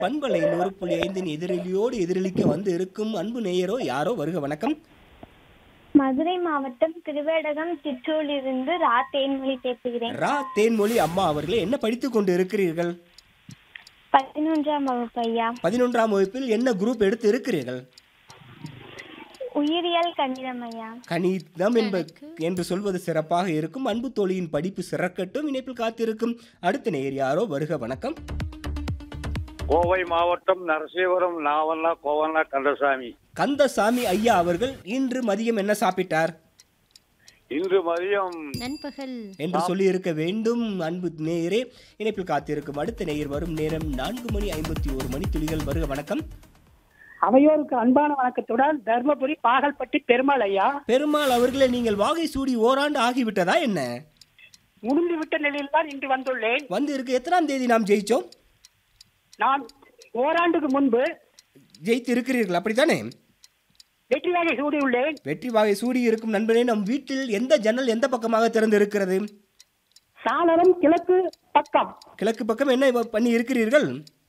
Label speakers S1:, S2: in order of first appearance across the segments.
S1: பண்பலை நூறு புள்ளி ஐந்தின் எதிரொலியோடு எதிரொலிக்க வந்து இருக்கும் அன்பு நேயரோ யாரோ வருக வணக்கம்
S2: மதுரை மாவட்டம் திருவேடகம் சிற்றூரிலிருந்து ரா தேன்மொழி பேசுகிறேன்
S1: ரா தேன்மொழி அம்மா அவர்களே என்ன படித்துக் கொண்டு இருக்கிறீர்கள்
S2: பதினொன்றாம் வகுப்பு ஐயா
S1: பதினொன்றாம் வகுப்பில் என்ன குரூப் எடுத்து இருக்கிறீர்கள்
S2: உயிரியல் கணிதம் ஐயா
S1: கணிதம் என்ப என்று சொல்வது சிறப்பாக இருக்கும் அன்பு தோழியின் படிப்பு சிறக்கட்டும் இணைப்பில் காத்திருக்கும் அடுத்த நேயர் யாரோ வருக வணக்கம்
S3: கோவை மாவட்டம் நரசீவரம் நாவல்லா கோவல்லா கந்தசாமி
S1: கந்தசாமி ஐயா அவர்கள் இன்று மதியம் என்ன சாப்பிட்டார்
S3: இன்று மதியம்
S4: நண்பகல்
S1: என்று சொல்லி இருக்க வேண்டும் அன்பு நேயரே இணைப்பில் காத்திருக்கும் அடுத்த நேயர் வரும் நேரம் நான்கு மணி ஐம்பத்தி ஒரு மணி துளிகள் வருக வணக்கம்
S5: அவையோருக்கு அன்பான வணக்கத்துடன் தர்மபுரி பாகல்பட்டி பெருமாள் ஐயா
S1: பெருமாள் அவர்களே நீங்கள் வாகை சூடி ஓராண்டு ஆகிவிட்டதா என்ன
S5: முடிந்து விட்ட நிலையில் தான் இன்று வந்துள்ளேன்
S1: வந்து இருக்கு எத்தனாம் தேதி நாம் ஜெயிச்சோம்
S5: நான் ஓராண்டுக்கு முன்பு
S1: ஜெயித்து இருக்கிறீர்கள் அப்படித்தானே
S5: வெற்றியாக சூடியுள்ளேன்
S1: வெற்றி வாகை சூடி இருக்கும் நண்பனே நம் வீட்டில் எந்த ஜன்னல் எந்த பக்கமாக திறந்து இருக்கிறது
S5: சாளரம் கிழக்கு பக்கம்
S1: கிழக்கு பக்கம் என்ன இப்ப பண்ணி இருக்கிறீர்கள்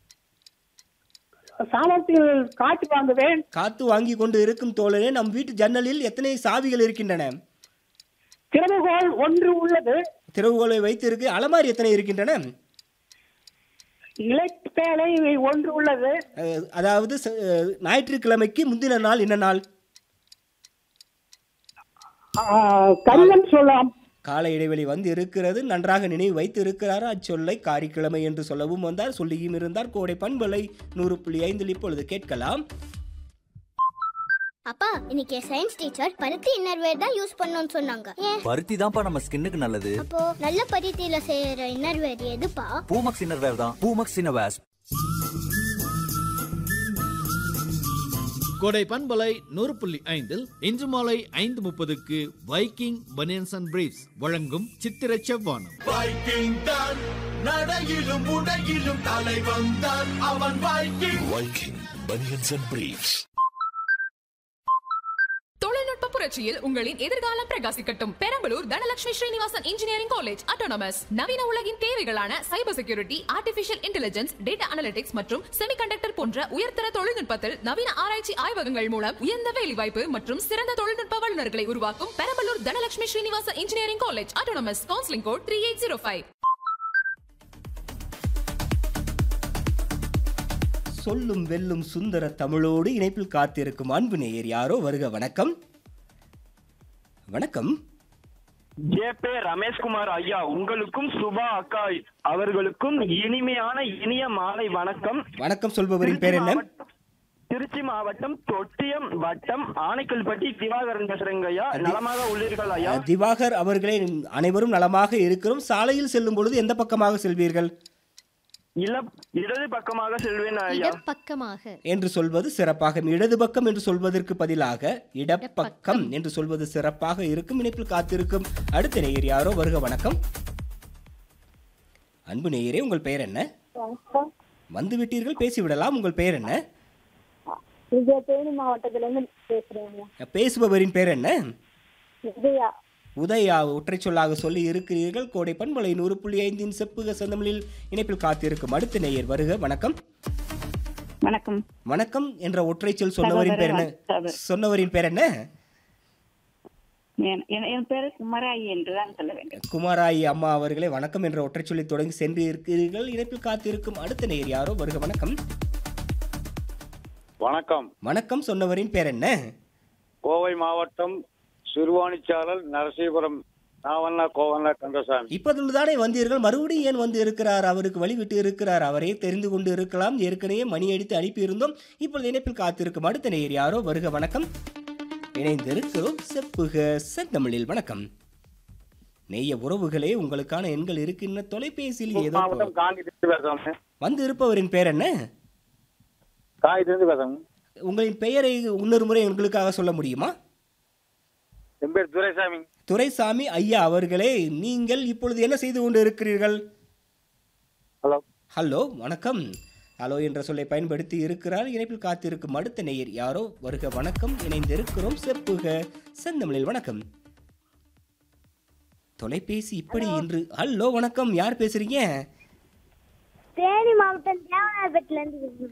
S5: சாளரத்தில் காற்று வாங்குவேன்
S1: காத்து வாங்கி கொண்டு இருக்கும் தோழனே நம் வீட்டு ஜன்னலில் எத்தனை சாவிகள் இருக்கின்றன
S5: திறவுகோல் ஒன்று உள்ளது
S1: திறவுகோலை வைத்து இருக்கு அலமாரி எத்தனை இருக்கின்றன
S5: இலைப்பேலை ஒன்று உள்ளது
S1: அஹ், அதாவது ச- அஹ், ஞாயிற்றுக்கிழமைக்கு முந்தின நாள் என்ன நாள்
S5: ஆ, கரியம் சொல்லலாம்
S1: கால இடைவெளி வந்து இருக்கிறது நன்றாக நினைவு வைத்து இருக்கிறார் அச்சொல்லை காரிக்கிழமை என்று சொல்லவும் வந்தார் சொல்லியும் இருந்தார் கோடை பண்பலை நூறு புள்ளி ஐந்தில் இப்பொழுது கேட்கலாம்
S6: அப்பா இன்னைக்கு சயின்ஸ் டீச்சர் பருத்தி இன்னர்வேர் தான் யூஸ் பண்ணணும்னு சொன்னாங்க ஏன்
S7: பருத்தி தான்ப்பா நம்ம ஸ்கின்னுக்கு நல்லது
S6: அப்போ நல்ல பருத்தியில செய்யற இன்னர்வேர் எதுப்பா
S7: பூமக்ஸ் இன்னர்வேர் தான் பூமக்ஸ் இன்னர்வேர்ஸ்
S8: கோடை பண்பலை நூறு புள்ளி ஐந்தில் இன்று மாலை ஐந்து முப்பதுக்கு வைக்கிங் பனியன்ஸ் அண்ட் பிரீஃப்ஸ் வழங்கும் சித்திர செவ்வானம்
S9: வைக்கிங் தான் நடையிலும் உடையிலும் தலைவன் தான் அவன் Viking Viking banians and briefs
S10: தொழில்நுட்ப புரட்சியில் உங்களின் எதிர்காலம் பிரகாசிக்கட்டும் Perambalur Dhanalakshmi Srinivasan engineering college autonomous நவீன உலகின் தேவைகளான cyber security artificial intelligence data analytics மற்றும் செமிகண்டக்டர் போன்ற உயர்தர தொழில்நுட்பத்தில் நவீன ஆராய்ச்சி ஆய்வகங்கள் மூலம் உயர்ந்த வேலைவாய்ப்பு மற்றும் சிறந்த தொழில்நுட்ப வல்லுநர்களை உருவாக்கும் Perambalur Dhanalakshmi Srinivasan engineering college autonomous counselling code three eight zero five
S1: சொல்லும் வெல்லும் சுந்தர தமிழோடு இணைப்பில் காத்திருக்கும் அன்பு நேயர் யாரோ வருக வணக்கம் வணக்கம்
S11: ஜே பே ரமேஷ்குமார் ஐயா உங்களுக்கும் சுபா அக்கா அவர்களுக்கும் இனிமையான இனிய மாலை வணக்கம்
S1: வணக்கம் சொல்பவரின் பேர் என்ன
S11: திருச்சி மாவட்டம் தொட்டியம் வட்டம் ஆனைக்கல்பட்டி திவாகரன் பேசுறேங்க ஐயா நலமாக உள்ளீர்கள் ஐயா
S1: திவாகர் அவர்களே அனைவரும் நலமாக இருக்கிறோம் சாலையில் செல்லும் பொழுது எந்த பக்கமாக செல்வீர்கள்
S11: இல இடது பக்கமாக செல்வேன் ஐயா
S4: இடப்பக்கமாக
S1: என்று சொல்வது சிறப்பாக இடது பக்கம் என்று சொல்வதற்கு பதிலாக இடப்பக்கம் என்று சொல்வது சிறப்பாக இருக்கும் இணைப்பில் காத்திருக்கும் அடுத்த நேயர் யாரோ வருக வணக்கம் அன்பு நேயரே உங்கள் பெயர் என்ன வந்து விட்டீர்கள் பேசிவிடலாம் உங்கள் பெயர் என்ன
S2: இது தேனி மாவட்டத்திலிருந்து பேசுறேங்க
S1: பேசுபவரின் பேர் என்ன
S2: விஜயா
S1: உதயா ஒற்றை சொல்லாக சொல்லி இருக்கிறீர்கள் கோடை பண்பலை நூறு புள்ளி ஐந்தின் செப்புக செந்தமிழில் இணைப்பில் காத்திருக்கும் அடுத்த நேயர் வருக வணக்கம்
S5: வணக்கம்
S1: வணக்கம் என்ற ஒற்றை சொல் சொன்னவரின் பேர் என்ன
S5: சகோதரர்.
S1: சொன்னவரின் பேர் என்ன
S5: என் என் பேரு குமராயி என்றுதான் சொல்ல வேண்டும்
S1: குமாராயி அம்மா அவர்களே வணக்கம் என்ற ஒற்றை சொல்லி தொடங்கி சென்று இருக்கிறீர்கள் இணைப்பில் காத்திருக்கும் அடுத்த நேயர் யாரோ வருக வணக்கம்
S3: வணக்கம்
S1: வணக்கம் சொன்னவரின் பேர் என்ன
S3: கோவை மாவட்டம் சிறுவாணிச்சாரல் நரசீபுரம் நாவல்லா கோவல்லா கந்தசாமி
S1: இப்பொழுதுதானே வந்தீர்கள் மறுபடியும் ஏன் வந்து இருக்கிறார் அவருக்கு வழிவிட்டு இருக்கிறார் அவரே தெரிந்து கொண்டு இருக்கலாம் ஏற்கனவே மணி அடித்து அனுப்பியிருந்தோம் இப்பொழுது இணைப்பில் காத்திருக்கும் அடுத்த நேயர் யாரோ வருக வணக்கம் இணைந்திருக்கிறோம் செப்புக செந்தமிழில் வணக்கம் நெய்ய உறவுகளே உங்களுக்கான எண்கள் இருக்கின்ற தொலைபேசியில் ஏதோ
S3: மாவட்டம் காந்திலிருந்து பேசுறேன்
S1: வந்து இருப்பவரின் பேர் என்ன
S3: காயத்திலிருந்து பேசுறேன்
S1: உங்களின் பெயரை இன்னொரு முறை உங்களுக்காக சொல்ல முடியுமா
S3: என் பேர் துரைசாமி
S1: துரைசாமி ஐயா அவர்களே நீங்கள் இப்பொழுது என்ன செய்து கொண்டு இருக்கிறீர்கள்
S3: ஹலோ
S1: ஹலோ வணக்கம் ஹலோ என்ற சொல்லை பயன்படுத்தி இருக்கிறார் இணைப்பில் காத்திருக்கும் அடுத்த நேயர் யாரோ வருக வணக்கம் இணைந்திருக்கிறோம் செப்புக செந்தமிழில் வணக்கம் தொலைபேசி இப்படி இன்று ஹலோ வணக்கம் யார் பேசுறீங்க
S2: தேனி மாவட்டம் தேவனார்பேட்டிலேருந்து